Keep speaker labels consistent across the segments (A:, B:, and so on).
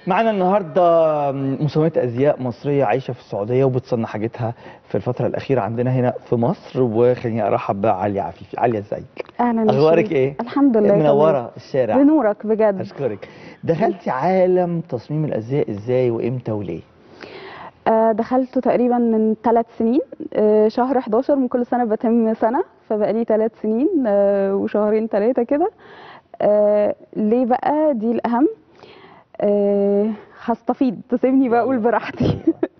A: معانا النهارده مسومات ازياء مصريه عايشه في السعوديه وبتصنع حاجتها في الفتره الاخيره عندنا هنا في مصر وخليني ارحب بعليا عفيفي عليا ازيك
B: اهلا يا
A: اخبارك
B: شريف.
A: ايه
B: الحمد لله تمام.
A: منوره الشارع
B: بنورك بجد
A: اشكرك دخلتي عالم تصميم الازياء ازاي وامتى وليه
B: آه دخلته تقريبا من ثلاث سنين آه شهر 11 من كل سنه بتم سنه فبقى لي ثلاث سنين آه وشهرين ثلاثه كده آه ليه بقى دي الاهم آه هستفيض تسيبني بقى اقول براحتي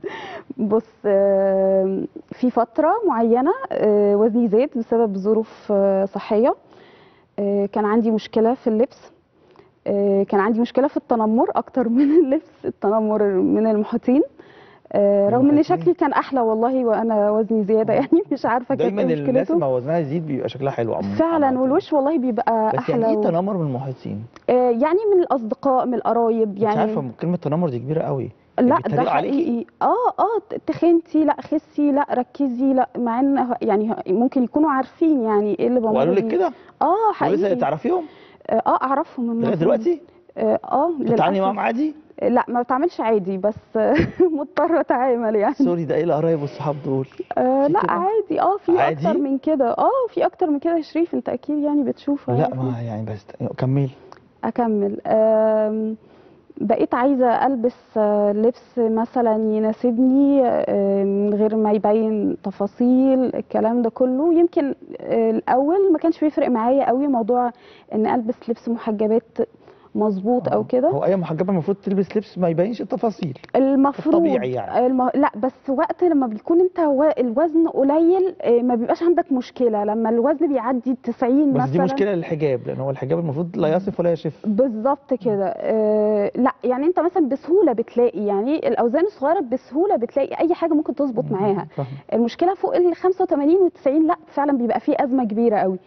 B: بص آه في فتره معينه آه وزني زاد بسبب ظروف آه صحيه آه كان عندي مشكله في اللبس آه كان عندي مشكله في التنمر اكتر من اللبس التنمر من المحيطين آه رغم ان
A: المحيطين؟
B: شكلي كان احلى والله وانا وزني زياده يعني مش عارفه كانت
A: دايما
B: ايه
A: الناس
B: مشكلته
A: ما وزنها يزيد بيبقى شكلها حلو عموما
B: فعلا
A: عامة.
B: والوش والله بيبقى
A: بس
B: احلى
A: يعني ايه
B: و...
A: تنمر من المحيطين
B: آه يعني من الاصدقاء من القرايب
A: مش
B: يعني
A: عارفه كلمه تنمر دي كبيره قوي
B: لا
A: بيتريقوا
B: ده
A: عليكي؟
B: حقيقي اه اه تخنتي لا خسي لا ركزي لا مع ان ه- يعني ه- ممكن يكونوا عارفين يعني ايه اللي بمر
A: وقالوا لك
B: بيه.
A: كده
B: اه
A: ولسه
B: حقيقي
A: تعرفيهم
B: اه آه، اعرفهم
A: لغايه
B: المفروض.
A: دلوقتي
B: اه آه،
A: بتتعاملي
B: للأسف.
A: معاهم عادي
B: لا ما بتعملش عادي بس مضطره اتعامل يعني
A: سوري ده ايه القرايب والصحاب دول
B: آه
A: في
B: لا
A: كده؟
B: عادي اه في
A: عادي؟
B: اكتر من كده اه في اكتر من كده يا شريف انت اكيد يعني بتشوفه
A: لا
B: عادي.
A: ما يعني بس كملي
B: اكمل آم، بقيت عايزه البس آه، لبس مثلا يناسبني آه، من غير ما يبين تفاصيل الكلام ده كله يمكن آه، الاول ما كانش بيفرق معايا قوي موضوع ان البس لبس محجبات مظبوط او كده
A: هو اي محجبه المفروض تلبس لبس ما يبينش التفاصيل
B: المفروض
A: الطبيعي يعني.
B: الم... لا بس وقت لما بيكون انت و... الوزن قليل آه، ما بيبقاش عندك مشكله لما الوزن بيعدي 90
A: بس
B: مثلا
A: دي مشكله للحجاب لان هو الحجاب المفروض لا يصف ولا يشف
B: بالظبط كده آه لا يعني انت مثلا بسهوله بتلاقي يعني الاوزان الصغيره بسهوله بتلاقي اي حاجه ممكن تظبط معاها
A: فاهمة.
B: المشكله فوق ال 85 وال 90 لا فعلا بيبقى فيه ازمه كبيره قوي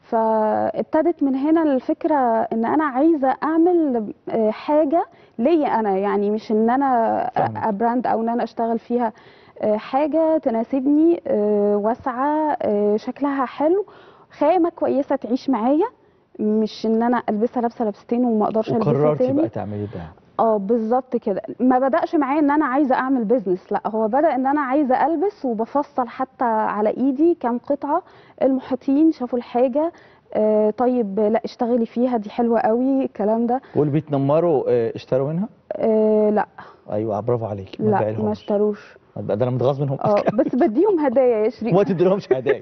B: فابتدت من هنا الفكره ان انا عايزه اعمل آه، حاجه ليا انا يعني مش ان انا
A: فاهمك.
B: ابراند او ان انا اشتغل فيها آه، حاجه تناسبني آه، واسعه آه، شكلها حلو خامه كويسه تعيش معايا مش ان انا البسها لابسه لابستين وما اقدرش البسها
A: وقررتي
B: تاني
A: بقى تعملي ده
B: اه بالظبط كده ما بدأش معايا ان انا عايزه اعمل بيزنس لا هو بدأ ان انا عايزه البس وبفصل حتى على ايدي كام قطعه المحيطين شافوا الحاجه آه طيب لا اشتغلي فيها دي حلوه قوي الكلام ده
A: واللي بيتنمروا آه، اشتروا منها
B: آه لا
A: ايوه برافو عليكي ما
B: لا ما
A: تبيعلهمش.
B: اشتروش
A: ده انا متغاظ منهم
B: اه
A: اصلا
B: بس بديهم هدايا يا شريف
A: وما تديلهمش هدايا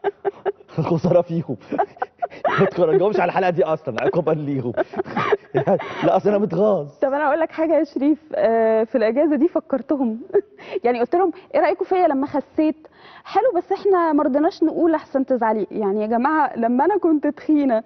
A: خساره فيهم ما تخرجهمش على الحلقه دي اصلا عقابا ليهم يعني لا اصل انا متغاظ
B: طب انا اقول لك حاجه يا شريف آه، في الاجازه دي فكرتهم يعني قلت لهم ايه رايكم فيا لما خسيت حلو بس احنا ما رضيناش نقول احسن تزعلي يعني يا جماعه لما انا كنت تخينه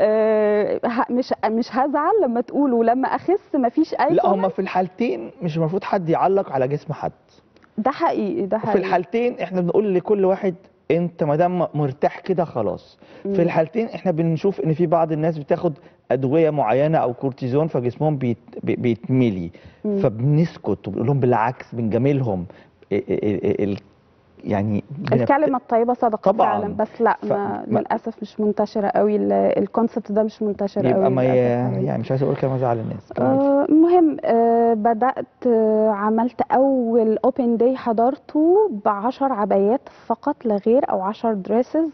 B: آه، ه- مش مش هزعل لما تقولوا لما اخس ما فيش اي
A: لا
B: comment.
A: هما في الحالتين مش المفروض حد يعلق على جسم حد
B: ده حقيقي ده
A: وفي
B: حقيقي
A: الحالتين احنا بنقول لكل واحد انت ما دام مرتاح كده خلاص في
B: مم.
A: الحالتين احنا بنشوف ان في بعض الناس بتاخد ادويه معينه او كورتيزون فجسمهم بيت بي- بيتملي
B: مم.
A: فبنسكت وبنقول لهم بالعكس بنجاملهم ال- ال- ال- يعني بنبت-
B: الكلمه الطيبه صدقه
A: طبعاً.
B: فعلا بس لا
A: ف-
B: ما
A: ما-
B: للاسف مش منتشره قوي ال- الكونسبت ده مش منتشر قوي
A: يبقى ما ي...
B: للأسف حالياً.
A: يعني مش عايز اقول كلمه زعل الناس كملي.
B: آه، المهم آه، بدأت آه، عملت أول اوبن داي حضرته بعشر عبايات فقط لا غير أو عشر دريسز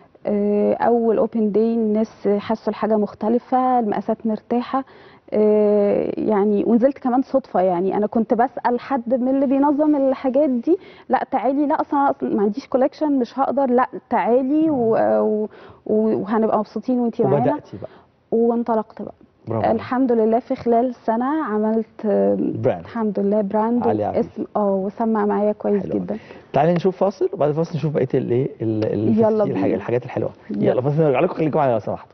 B: أول اوبن داي الناس حسوا الحاجة مختلفة المقاسات مرتاحة آه، يعني ونزلت كمان صدفة يعني أنا كنت بسأل حد من اللي بينظم الحاجات دي لا تعالي لا أصلا أنا أصلا ما عنديش كولكشن مش هقدر لا تعالي و- و- وهنبقى مبسوطين وانتي معانا
A: وبداتي بقى
B: وانطلقت بقى
A: برافو عليك.
B: الحمد لله في خلال سنة عملت آه،
A: براند
B: الحمد لله براند
A: علي عفيف.
B: اسم اه وسمع معايا كويس
A: حلو أوي.
B: جدا
A: تعالي نشوف فاصل وبعد الفاصل نشوف بقيه الايه ال- ال-
B: يلا
A: التفاصيل، الحاجات
B: بينا.
A: الحاجات الحلوه
B: يلا.
A: يلا فاصل نرجع لكم خليكم معايا لو سمحتوا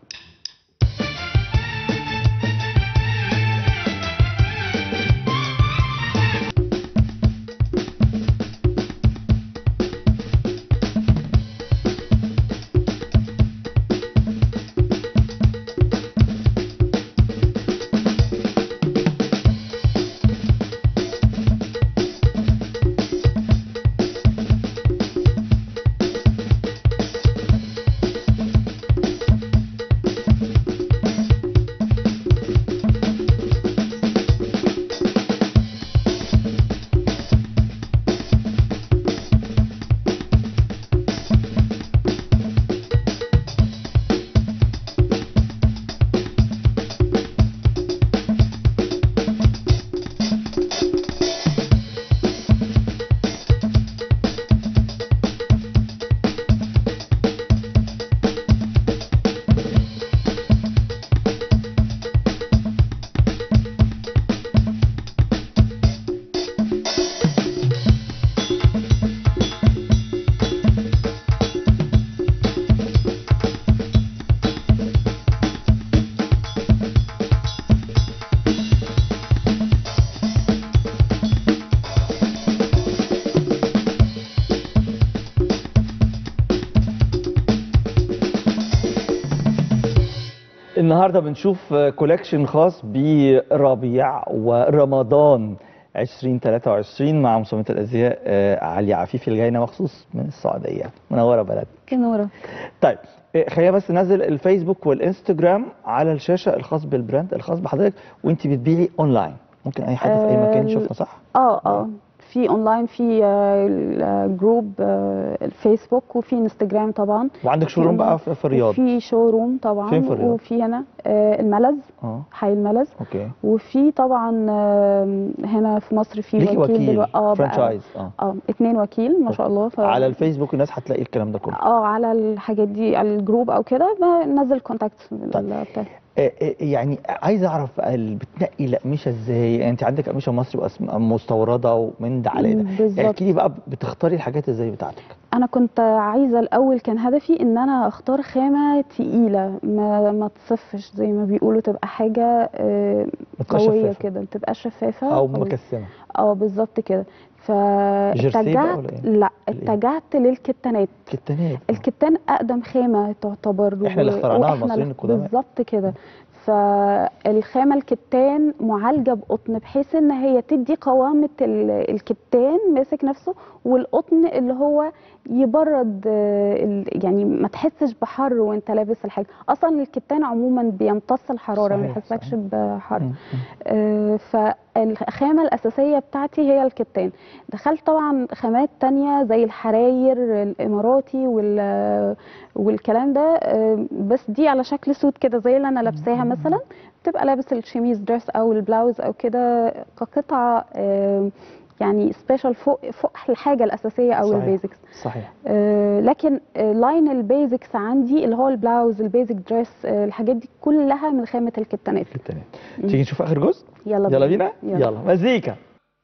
A: النهارده بنشوف كولكشن خاص بربيع ورمضان 2023 مع مصممة الازياء آه، علي عفيفي اللي جاينا مخصوص من السعوديه منوره بلد
B: نورة
A: طيب آه، خلينا بس ننزل الفيسبوك والانستجرام على الشاشه الخاص بالبراند الخاص بحضرتك وانت بتبيعي اونلاين ممكن اي حد في اي مكان
B: آه،
A: يشوفنا صح
B: اه اه في اونلاين في آه، الجروب آه، الفيسبوك وفي انستجرام طبعا
A: وعندك شوروم بقى في في الرياض
B: في شوروم طبعا
A: فين في الرياض؟
B: وفي هنا آه، الملز
A: اه
B: حي الملز
A: اوكي
B: وفي طبعا آه، هنا في مصر في
A: ليكي
B: وكيل
A: وكيل
B: دلوقتي اه بقى
A: فرانشايز اه
B: اه اتنين وكيل ما شاء الله ف...
A: على الفيسبوك الناس هتلاقي الكلام ده كله
B: اه على الحاجات دي على الجروب او كده بنزل كونتاكت بتاعي
A: آه، آه، يعني عايز اعرف بقى ال- بتنقي الاقمشه ازاي يعني انت عندك اقمشه مصري وأسم- مستورده ومن ده على ده
B: بالظبط.
A: احكي لي بقى بتختاري الحاجات ازاي بتاعتك
B: انا كنت عايزه الاول كان هدفي ان انا اختار خامه تقيله ما ما تصفش زي ما بيقولوا تبقى حاجه آه،
A: ما تبقاش
B: قويه
A: شفافة.
B: كده ما تبقاش شفافه
A: او
B: قوية.
A: مكسمه
B: اه بالظبط كده
A: جيرسي بقى
B: فاتجهت
A: ولا إيه؟
B: لا
A: ولا إيه؟
B: اتجهت للكتانات
A: كتانات
B: الكتان اقدم خامه تعتبر
A: إحنا اللي
B: و-
A: اخترعناها
B: وإحنا
A: المصريين
B: اللي-
A: القدماء.
B: بالظبط كده فالخامه الكتان معالجه بقطن بحيث ان هي تدي قوامه ال- الكتان ماسك نفسه والقطن اللي هو يبرد آه، ال- يعني ما تحسش بحر وانت لابس الحاجه اصلا الكتان عموما بيمتص الحراره ما
A: صحيح،
B: يحسكش
A: صحيح.
B: بحر
A: مم، مم.
B: آه، فالخامة الأساسية بتاعتي هي الكتان دخلت طبعا خامات تانية زي الحراير الإماراتي وال والكلام ده آه، بس دي على شكل سوت كده زي اللي أنا لابساها مثلا بتبقى لابس الشميز دريس أو البلاوز أو كده كقطعة آه، يعني سبيشال فوق فوق الحاجة الأساسية أو
A: صحيح.
B: البيزكس
A: صحيح
B: آه، لكن آه، لاين البيزكس عندي اللي هو البلاوز البيزك دريس آه، الحاجات دي كلها من خامة الكتانات
A: كتانات تيجي نشوف اخر جزء
B: يلا
A: يلا بينا
B: يلا.
A: يلا مزيكا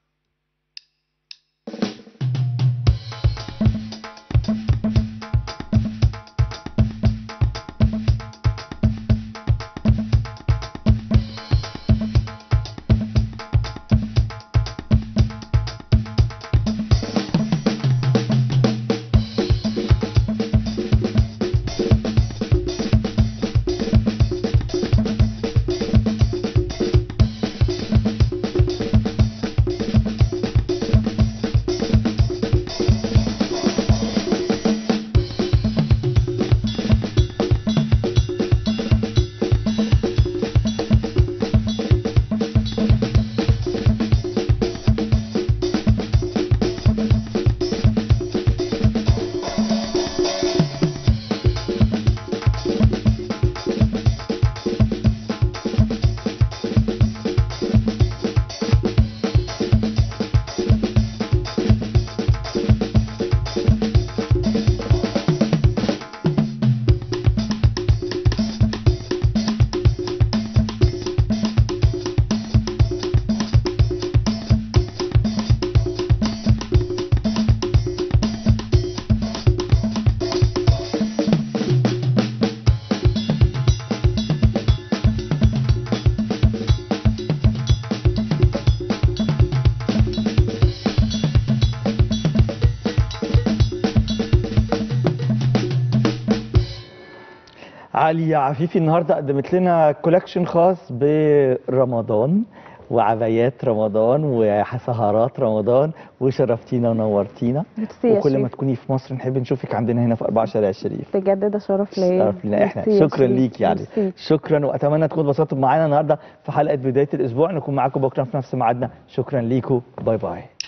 A: علي عفيفي النهارده قدمت لنا كولكشن خاص برمضان وعبايات رمضان وسهرات رمضان وشرفتينا ونورتينا
B: ميرسي يا
A: وكل ما
B: شريف.
A: تكوني في مصر نحب نشوفك عندنا هنا في 4 شارع الشريف
B: بجد ده شرف ليا
A: شرف لنا احنا
B: ميرسي يا
A: شكرا
B: شريف.
A: ليك يعني
B: ميرسي.
A: شكرا واتمنى تكونوا اتبسطتوا معانا النهارده في حلقه بدايه الاسبوع نكون معاكم بكره في نفس ميعادنا شكرا ليكم باي باي